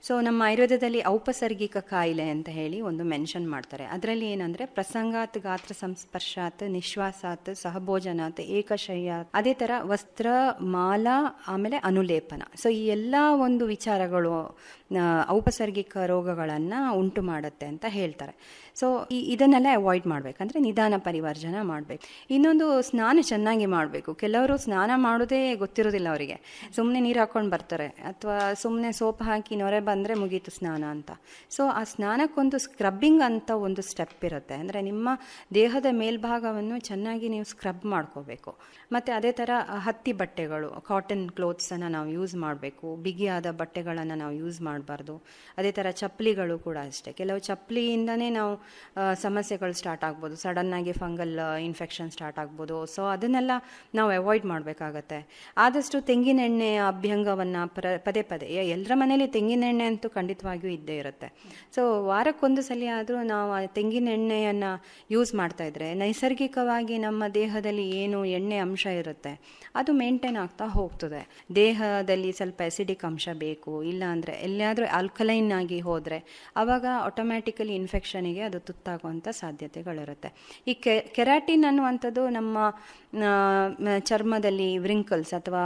so ನಮ್ಮ ಆಯುರ್ವೇದದಲ್ಲಿ ಔಪಸರ್ಗಿಕ ಕಾಯಿಲೆ ಅಂತ ಹೇಳಿ ಒಂದು ಮೆನ್ಷನ್ ಮಾಡ್ತಾರೆ ಅದರಲ್ಲಿ ಏನಂದರೆ ಪ್ರಸಂಗಾತ್ ಗಾತ್ರ ಸಂಸ್ಪರ್ಶಾತ್ ನಿಶ್ವಾಸಾತ್ ಸಹಭೋಜನಾತ್ ಏಕಶಯ್ಯಾತ್ ಅದೇ ಥರ ವಸ್ತ್ರ ಮಾಲ ಆಮೇಲೆ ಅನುಲೇಪನ ಸೊ ಈ ಎಲ್ಲ ಒಂದು ವಿಚಾರಗಳು ಆ, ಔಪಸರ್ಗಿಕ ರೋಗಗಳನ್ನು ಉಂಟು ಮಾಡುತ್ತೆ ಅಂತ ಹೇಳ್ತಾರೆ ಸೊ ಈ ಇದನ್ನೆಲ್ಲ ಅವಾಯ್ಡ್ ಮಾಡಬೇಕಂದ್ರೆ ನಿಧಾನ ಪರಿವರ್ಜನ ಮಾಡಬೇಕು ಇನ್ನೊಂದು ಸ್ನಾನ ಚೆನ್ನಾಗಿ ಮಾಡಬೇಕು ಕೆಲವರು ಸ್ನಾನ ಮಾಡೋದೇ ಗೊತ್ತಿರೋದಿಲ್ಲ ಅವರಿಗೆ ಸುಮ್ಮನೆ ನೀರು ಹಾಕೊಂಡು ಬರ್ತಾರೆ ಅಥವಾ ಸುಮ್ಮನೆ ಸೋಪ್ ಹಾಕಿ ನೊರೆ ಬಂದರೆ ಮುಗೀತು ಸ್ನಾನ ಅಂತ ಸೊ ಆ ಸ್ನಾನಕ್ಕೊಂದು ಸ್ಕ್ರಬ್ಬಿಂಗ್ ಅಂತ ಒಂದು ಸ್ಟೆಪ್ ಇರುತ್ತೆ ಅಂದರೆ ನಿಮ್ಮ ದೇಹದ ಮೇಲ್ಭಾಗವನ್ನು ಚೆನ್ನಾಗಿ ನೀವು ಸ್ಕ್ರಬ್ ಮಾಡ್ಕೋಬೇಕು ಮತ್ತು ಅದೇ ಥರ ಹತ್ತಿ ಬಟ್ಟೆಗಳು ಕಾಟನ್ ಕ್ಲೋತ್ಸನ್ನು ನಾವು ಯೂಸ್ ಮಾಡಬೇಕು ಬಿಗಿಯಾದ ಬಟ್ಟೆಗಳನ್ನು ನಾವು ಯೂಸ್ ಮಾಡಬಾರ್ದು ಅದೇ ಥರ ಚಪ್ಪಲಿಗಳು ಕೂಡ ಅಷ್ಟೇ ಕೆಲವು ಚಪ್ಪಲಿಯಿಂದನೇ ನಾವು ಆ, ಸಮಸ್ಯೆಗಳು ಸ್ಟಾರ್ಟ್ ಆಗ್ಬೋದು ಸಡನ್ನಾಗಿ ಫಂಗಲ್ ಇನ್ಫೆಕ್ಷನ್ ಸ್ಟಾರ್ಟ್ ಆಗ್ಬೋದು ಸೊ ಅದನ್ನೆಲ್ಲ ನಾವು ಅವಾಯ್ಡ್ ಮಾಡಬೇಕಾಗತ್ತೆ ಆದಷ್ಟು ತೆಂಗಿನ ಎಣ್ಣೆಯ ಅಭ್ಯಂಗವನ್ನು ಪ್ರ ಪದೇ ಪದೇ ಎಲ್ಲರ ಮನೇಲಿ ತೆಂಗಿನ ಎಣ್ಣೆ ಅಂತೂ ಖಂಡಿತವಾಗಿಯೂ ಇದ್ದೇ ಇರುತ್ತೆ ಸೊ ವಾರಕ್ಕೊಂದು ಸಲ ಆದರೂ ನಾವು ಆ ತೆಂಗಿನ ಎಣ್ಣೆಯನ್ನು ಯೂಸ್ ಮಾಡ್ತಾ ಇದ್ರೆ ನೈಸರ್ಗಿಕವಾಗಿ ನಮ್ಮ ದೇಹದಲ್ಲಿ ಏನು ಎಣ್ಣೆ ಅಂಶ ಇರುತ್ತೆ ಅದು ಮೇಂಟೈನ್ ಆಗ್ತಾ ಹೋಗ್ತದೆ ದೇಹದಲ್ಲಿ ಸ್ವಲ್ಪ ಎಸಿಡಿಕ್ ಅಂಶ ಬೇಕು ಇಲ್ಲ ಅಂದರೆ ಎಲ್ಲಿಯಾದರೂ ಆಲ್ಕಲೈನ್ ಆಗಿ ಹೋದರೆ ಆವಾಗ ಆಟೋಮ್ಯಾಟಿಕಲಿ ಇನ್ಫೆಕ್ಷನಿಗೆ ಅದು ತುತ್ತಾಗುವಂಥ ಸಾಧ್ಯತೆಗಳಿರುತ್ತೆ ಈ ಕೆ ಕೆರಾಟಿನ್ ಅನ್ನುವಂಥದ್ದು ನಮ್ಮ ಆ, ಮ- ಚರ್ಮದಲ್ಲಿ ವ್ರಿಂಕಲ್ಸ್ ಅಥವಾ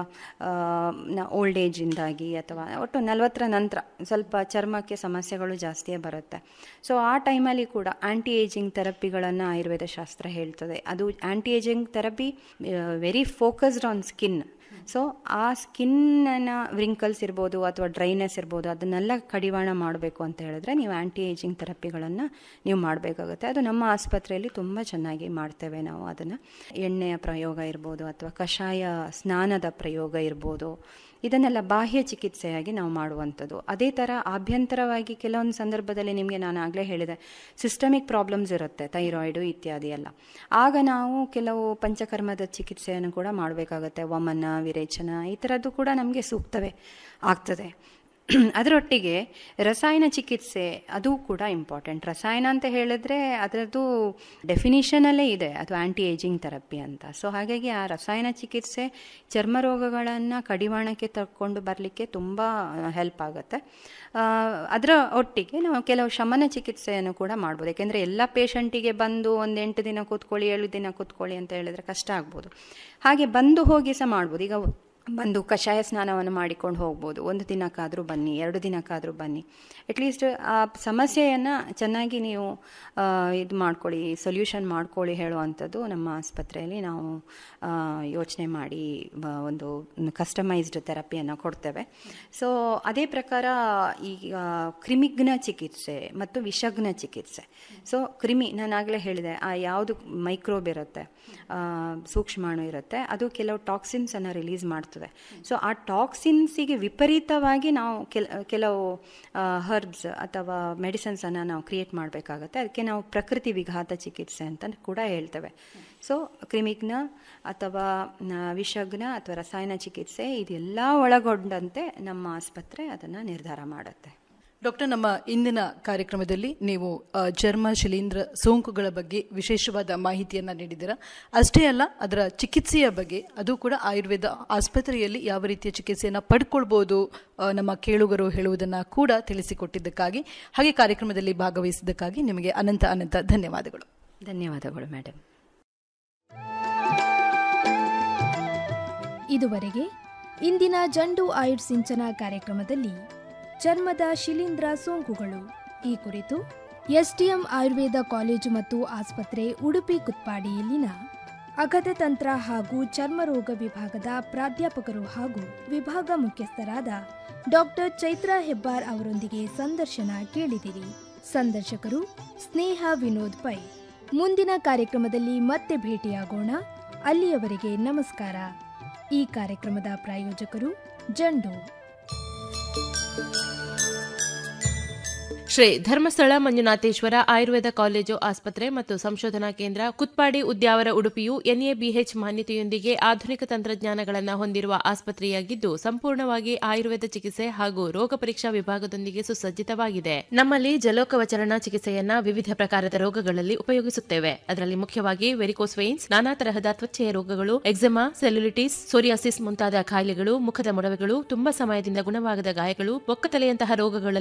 ಓಲ್ಡ್ ಏಜಿಂದಾಗಿ ಅಥವಾ ಒಟ್ಟು ನಲವತ್ತರ ನಂತರ ಸ್ವಲ್ಪ ಚರ್ಮಕ್ಕೆ ಸಮಸ್ಯೆಗಳು ಜಾಸ್ತಿಯೇ ಬರುತ್ತೆ ಸೊ ಆ ಟೈಮಲ್ಲಿ ಕೂಡ ಆ್ಯಂಟಿ ಏಜಿಂಗ್ ಥೆರಪಿಗಳನ್ನು ಆಯುರ್ವೇದ ಶಾಸ್ತ್ರ ಹೇಳ್ತದೆ ಅದು anti ageing therapy very focused on skin so ಆ ಸ್ಕಿನ್ನ ವ್ರಿಂಕಲ್ಸ್ ಇರ್ಬೋದು ಅಥವಾ ಡ್ರೈನೆಸ್ ಇರ್ಬೋದು ಅದನ್ನೆಲ್ಲ ಕಡಿವಾಣ ಮಾಡಬೇಕು ಅಂತ ಹೇಳಿದ್ರೆ ನೀವು ಆ್ಯಂಟಿ ಏಜಿಂಗ್ ಥೆರಪಿಗಳನ್ನು ನೀವು ಮಾಡಬೇಕಾಗುತ್ತೆ ಅದು ನಮ್ಮ ಆಸ್ಪತ್ರೆಯಲ್ಲಿ ತುಂಬ ಚೆನ್ನಾಗಿ ಮಾಡ್ತೇವೆ ನಾವು ಅದನ್ನು ಎಣ್ಣೆಯ ಪ್ರಯೋಗ ಇರ್ಬೋದು ಅಥವಾ ಕಷಾಯ ಸ್ನಾನದ ಪ್ರಯೋಗ ಇರ್ಬೋದು ಇದನ್ನೆಲ್ಲ ಬಾಹ್ಯ ಚಿಕಿತ್ಸೆಯಾಗಿ ನಾವು ಮಾಡುವಂಥದ್ದು ಅದೇ ಥರ ಆಭ್ಯಂತರವಾಗಿ ಕೆಲವೊಂದು ಸಂದರ್ಭದಲ್ಲಿ ನಿಮಗೆ ನಾನು ಆಗಲೇ ಹೇಳಿದೆ ಸಿಸ್ಟಮಿಕ್ ಪ್ರಾಬ್ಲಮ್ಸ್ ಇರುತ್ತೆ ಥೈರಾಯ್ಡು ಇತ್ಯಾದಿ ಎಲ್ಲ ಆಗ ನಾವು ಕೆಲವು ಪಂಚಕರ್ಮದ ಚಿಕಿತ್ಸೆಯನ್ನು ಕೂಡ ಮಾಡಬೇಕಾಗತ್ತೆ ವಮನ ವಿರೇಚನ ಈ ಥರದ್ದು ಕೂಡ ನಮಗೆ ಸೂಕ್ತವೇ ಆಗ್ತದೆ ಅದರೊಟ್ಟಿಗೆ ರಸಾಯನ ಚಿಕಿತ್ಸೆ ಅದು ಕೂಡ ಇಂಪಾರ್ಟೆಂಟ್ ರಸಾಯನ ಅಂತ ಹೇಳಿದ್ರೆ ಅದರದ್ದು ಡೆಫಿನಿಷನಲ್ಲೇ ಇದೆ ಅದು ಆ್ಯಂಟಿ ಏಜಿಂಗ್ ಥೆರಪಿ ಅಂತ ಸೊ ಹಾಗಾಗಿ ಆ ರಸಾಯನ ಚಿಕಿತ್ಸೆ ಚರ್ಮ ರೋಗಗಳನ್ನು ಕಡಿವಾಣಕ್ಕೆ ತಗೊಂಡು ಬರಲಿಕ್ಕೆ ತುಂಬ ಹೆಲ್ಪ್ ಆಗುತ್ತೆ ಆ, ಅದರ ಒಟ್ಟಿಗೆ ನಾವು ಕೆಲವು ಶಮನ ಚಿಕಿತ್ಸೆಯನ್ನು ಕೂಡ ಮಾಡ್ಬೋದು ಯಾಕೆಂದರೆ ಎಲ್ಲ ಪೇಷಂಟಿಗೆ ಬಂದು ಒಂದು ಎಂಟು ದಿನ ಕೂತ್ಕೊಳ್ಳಿ ಏಳು ದಿನ ಕೂತ್ಕೊಳ್ಳಿ ಅಂತ ಹೇಳಿದ್ರೆ ಕಷ್ಟ ಆಗ್ಬೋದು ಹಾಗೆ ಬಂದು ಹೋಗಿ ಸಹ ಮಾಡ್ಬೋದು ಈಗ ಬಂದು ಕಷಾಯ ಸ್ನಾನವನ್ನು ಮಾಡಿಕೊಂಡು ಹೋಗ್ಬೋದು ಒಂದು ದಿನಕ್ಕಾದರೂ ಬನ್ನಿ ಎರಡು ದಿನಕ್ಕಾದರೂ ಬನ್ನಿ ಅಟ್ಲೀಸ್ಟ್ ಆ ಸಮಸ್ಯೆಯನ್ನು ಚೆನ್ನಾಗಿ ನೀವು ಆ, ಇದು ಮಾಡ್ಕೊಳ್ಳಿ ಸೊಲ್ಯೂಷನ್ ಮಾಡ್ಕೊಳ್ಳಿ ಹೇಳುವಂಥದ್ದು ನಮ್ಮ ಆಸ್ಪತ್ರೆಯಲ್ಲಿ ನಾವು ಯೋಚನೆ ಮಾಡಿ ಬ- ಒಂದು ಕಸ್ಟಮೈಸ್ಡ್ ಥೆರಪಿಯನ್ನು ಕೊಡ್ತೇವೆ ಸೊ ಅದೇ ಪ್ರಕಾರ ಈಗ ಕ್ರಿಮಿಗ್ನ ಚಿಕಿತ್ಸೆ ಮತ್ತು ವಿಷಗ್ನ ಚಿಕಿತ್ಸೆ ಸೊ ಕ್ರಿಮಿ ನಾನು ಆಗಲೇ ಹೇಳಿದೆ ಆ ಯಾವುದು ಮೈಕ್ರೋಬ್ ಇರುತ್ತೆ ಆ, ಸೂಕ್ಷ್ಮಾಣು ಇರುತ್ತೆ ಅದು ಕೆಲವು ಟಾಕ್ಸಿನ್ಸನ್ನು ರಿಲೀಸ್ ಮಾಡ್ತದೆ ಸೊ ಆ ಟಾಕ್ಸಿನ್ಸಿಗೆ ವಿಪರೀತವಾಗಿ ನಾವು ಕೆಲ ಕೆಲವು ಹರ್ಬ್ಸ್ ಅಥವಾ ಮೆಡಿಸನ್ಸನ್ನು ನಾವು ಕ್ರಿಯೇಟ್ ಮಾಡಬೇಕಾಗತ್ತೆ ಅದಕ್ಕೆ ನಾವು ಪ್ರಕೃತಿ ವಿಘಾತ ಚಿಕಿತ್ಸೆ ಅಂತ ಕೂಡ ಹೇಳ್ತೇವೆ ಸೊ ಕ್ರಿಮಿಗ್ನ ಅಥವಾ ನ, ವಿಷಗ್ನ ಅಥವಾ ರಸಾಯನ ಚಿಕಿತ್ಸೆ ಇದೆಲ್ಲ ಒಳಗೊಂಡಂತೆ ನಮ್ಮ ಆಸ್ಪತ್ರೆ ಅದನ್ನು ನಿರ್ಧಾರ ಮಾಡುತ್ತೆ ಡಾಕ್ಟರ್ ನಮ್ಮ ಇಂದಿನ ಕಾರ್ಯಕ್ರಮದಲ್ಲಿ ನೀವು ಆ, ಚರ್ಮ ಶಿಲೀಂಧ್ರ ಸೋಂಕುಗಳ ಬಗ್ಗೆ ವಿಶೇಷವಾದ ಮಾಹಿತಿಯನ್ನ ನೀಡಿದ್ದೀರಾ ಅಷ್ಟೇ ಅಲ್ಲ ಅದರ ಚಿಕಿತ್ಸೆಯ ಬಗ್ಗೆ ಅದು ಕೂಡ ಆಯುರ್ವೇದ ಆಸ್ಪತ್ರೆಯಲ್ಲಿ ಯಾವ ರೀತಿಯ ಚಿಕಿತ್ಸೆಯನ್ನು ಪಡ್ಕೊಳ್ಬೋದು ಆ, ನಮ್ಮ ಕೇಳುಗರು ಹೇಳುವುದನ್ನ ಕೂಡ ತಿಳಿಸಿಕೊಟ್ಟಿದ್ದಕ್ಕಾಗಿ ಹಾಗೆ ಕಾರ್ಯಕ್ರಮದಲ್ಲಿ ಭಾಗವಹಿಸಿದ್ದಕ್ಕಾಗಿ ನಿಮಗೆ ಅನಂತ ಅನಂತ ಧನ್ಯವಾದಗಳು ಧನ್ಯವಾದಗಳು ಮೇಡಮ್ ಇದುವರೆಗೆ ಇಂದಿನ ಜಂಡು ಆಯುರ್ ಸಿಂಚನ ಕಾರ್ಯಕ್ರಮದಲ್ಲಿ ಚರ್ಮದ ಶಿಲೀಂಧ್ರ ಸೋಂಕುಗಳು ಈ ಕುರಿತು ಎಸ್ಡಿಎಂ ಆಯುರ್ವೇದ ಕಾಲೇಜು ಮತ್ತು ಆಸ್ಪತ್ರೆ ಉಡುಪಿ ಕುತ್ಪಾಡಿಯಲ್ಲಿನ ಅಗಧತಂತ್ರ ಹಾಗೂ ಚರ್ಮರೋಗ ವಿಭಾಗದ ಪ್ರಾಧ್ಯಾಪಕರು ಹಾಗೂ ವಿಭಾಗ ಮುಖ್ಯಸ್ಥರಾದ ಡಾಕ್ಟರ್ ಚೈತ್ರಾ ಹೆಬ್ಬಾರ್ ಅವರೊಂದಿಗೆ ಸಂದರ್ಶನ ಕೇಳಿದಿರಿ ಸಂದರ್ಶಕರು ಸ್ನೇಹ ವಿನೋದ್ ಪೈ ಮುಂದಿನ ಕಾರ್ಯಕ್ರಮದಲ್ಲಿ ಮತ್ತೆ ಭೇಟಿಯಾಗೋಣ ಅಲ್ಲಿಯವರೆಗೆ ನಮಸ್ಕಾರ ಈ ಕಾರ್ಯಕ್ರಮದ ಪ್ರಾಯೋಜಕರು ಜಂಡು ಶ್ರೀ ಧರ್ಮಸ್ಥಳ ಮಂಜುನಾಥೇಶ್ವರ ಆಯುರ್ವೇದ ಕಾಲೇಜು ಆಸ್ಪತ್ರೆ ಮತ್ತು ಸಂಶೋಧನಾ ಕೇಂದ್ರ ಕುತ್ಪಾಡಿ ಉದ್ಯಾವರ ಉಡುಪಿಯು ಎನ್ಎಬಿಎಚ್ ಮಾನ್ಯತೆಯೊಂದಿಗೆ ಆಧುನಿಕ ತಂತ್ರಜ್ಞಾನಗಳನ್ನು ಹೊಂದಿರುವ ಆಸ್ಪತ್ರೆಯಾಗಿದ್ದು ಸಂಪೂರ್ಣವಾಗಿ ಆಯುರ್ವೇದ ಚಿಕಿತ್ಸೆ ಹಾಗೂ ರೋಗ ಪರೀಕ್ಷಾ ವಿಭಾಗದೊಂದಿಗೆ ಸುಸಜ್ಜಿತವಾಗಿದೆ ನಮ್ಮಲ್ಲಿ ಜಲೋಕವಚರಣ ಚಿಕಿತ್ಸೆಯನ್ನ ವಿವಿಧ ಪ್ರಕಾರದ ರೋಗಗಳಲ್ಲಿ ಉಪಯೋಗಿಸುತ್ತೇವೆ ಅದರಲ್ಲಿ ಮುಖ್ಯವಾಗಿ ವೆರಿಕೋಸ್ ವೈನ್ಸ್ ನಾನಾ ತರಹದ ತ್ವಚೆಯ ರೋಗಗಳು ಎಕ್ಸೆಮಾ ಸೆಲ್ಯುಲಿಟಿಸ್ ಸೋರಿಯಾಸಿಸ್ ಮುಂತಾದ ಕಾಯಿಲೆಗಳು ಮುಖದ ಮೊಡವೆಗಳು ತುಂಬಾ ಸಮಯದಿಂದ ಗುಣವಾಗದ ಗಾಯಗಳು ಬೊಕ್ಕತಲೆಯಂತಹ ರೋಗಗಳಲ್ಲಿ